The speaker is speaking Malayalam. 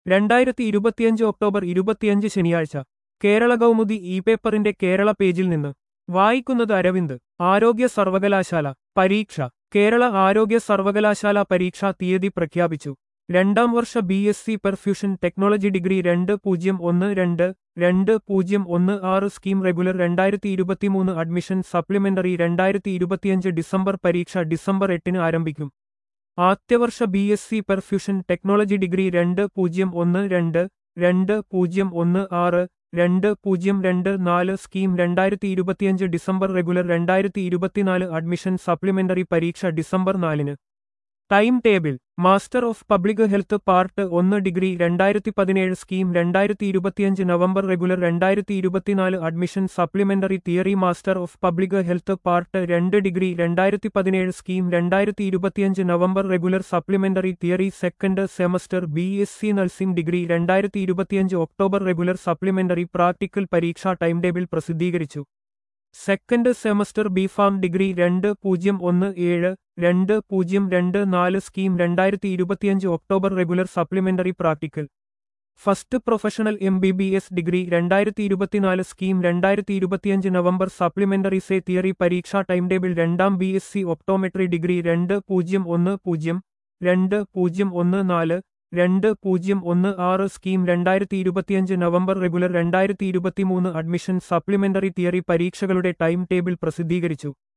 രണ്ടായിരത്തി ഇരുപത്തിയഞ്ച് ഒക്ടോബർ ഇരുപത്തിയഞ്ച് ശനിയാഴ്ച കേരള കൗമുദി ഇ പേപ്പറിന്റെ കേരള പേജിൽ നിന്ന് വായിക്കുന്നത് അരവിന്ദ് ആരോഗ്യ സർവകലാശാല പരീക്ഷ കേരള ആരോഗ്യ സർവകലാശാല പരീക്ഷാ തീയതി പ്രഖ്യാപിച്ചു രണ്ടാം വർഷ B S C perfusion technology degree രണ്ട് പൂജ്യം ഒന്ന് രണ്ട് രണ്ട് പൂജ്യം ഒന്ന് ആറ് സ്കീം റെഗുലർ രണ്ടായിരത്തി ഇരുപത്തിമൂന്ന് അഡ്മിഷൻ സപ്ലിമെന്ററി രണ്ടായിരത്തി ഇരുപത്തിയഞ്ച് ഡിസംബർ പരീക്ഷ ഡിസംബർ എട്ടിന് ആരംഭിക്കും ആദ്യവർഷ B S C perfusion technology degree രണ്ട് പൂജ്യം ഒന്ന് രണ്ട് രണ്ട് പൂജ്യം ഒന്ന് ആറ് രണ്ട് പൂജ്യം രണ്ട് നാല് സ്കീം രണ്ടായിരത്തി ഇരുപത്തിയഞ്ച് ഡിസംബർ റെഗുലർ രണ്ടായിരത്തി ഇരുപത്തിനാല് അഡ്മിഷൻ സപ്ലിമെന്ററി പരീക്ഷ ഡിസംബർ നാലിന് time table master of public health part ഒന്ന് ഡിഗ്രി രണ്ടായിരത്തി പതിനേഴ് സ്കീം രണ്ടായിരത്തി ഇരുപത്തിയഞ്ച് നവംബർ റെഗുലർ രണ്ടായിരത്തി ഇരുപത്തിനാല് admission supplementary theory master of public health part രണ്ട് ഡിഗ്രി രണ്ടായിരത്തി പതിനേഴ് സ്കീം രണ്ടായിരത്തി ഇരുപത്തിയഞ്ച് November regular supplementary theory second semester B S C nursing degree രണ്ടായിരത്തി ഇരുപത്തിയഞ്ച് ഒക്ടോബർ റെഗുലർ സപ്ലിമെന്ററി പ്രാക്ടിക്കൽ പരീക്ഷാ ടൈം ടേബിൾ പ്രസിദ്ധീകരിച്ചു second semester B pharm degree രണ്ട് പൂജ്യം ഒന്ന് ഏഴ് രണ്ട് പൂജ്യം രണ്ട് നാല് സ്കീം രണ്ടായിരത്തി ഇരുപത്തിയഞ്ച് October regular supplementary practical first professional M B B S degree രണ്ടായിരത്തി ഇരുപത്തിനാല് സ്കീം രണ്ടായിരത്തി ഇരുപത്തിയഞ്ച് നവംബർ സപ്ലിമെന്ററി സേ തിയറി പരീക്ഷാ ടൈം ടേബിൾ രണ്ടാം B S C optometry degree രണ്ട് പൂജ്യം ഒന്ന് പൂജ്യം രണ്ട് പൂജ്യം ഒന്ന് നാല് രണ്ട് പൂജ്യം ഒന്ന് ആറ് സ്കീം രണ്ടായിരത്തി ഇരുപത്തിയഞ്ച് നവംബർ റെഗുലർ രണ്ടായിരത്തി ഇരുപത്തിമൂന്ന് അഡ്മിഷൻ സപ്ലിമെന്ററി തിയറി പരീക്ഷകളുടെ ടൈം ടേബിൾ പ്രസിദ്ധീകരിച്ചു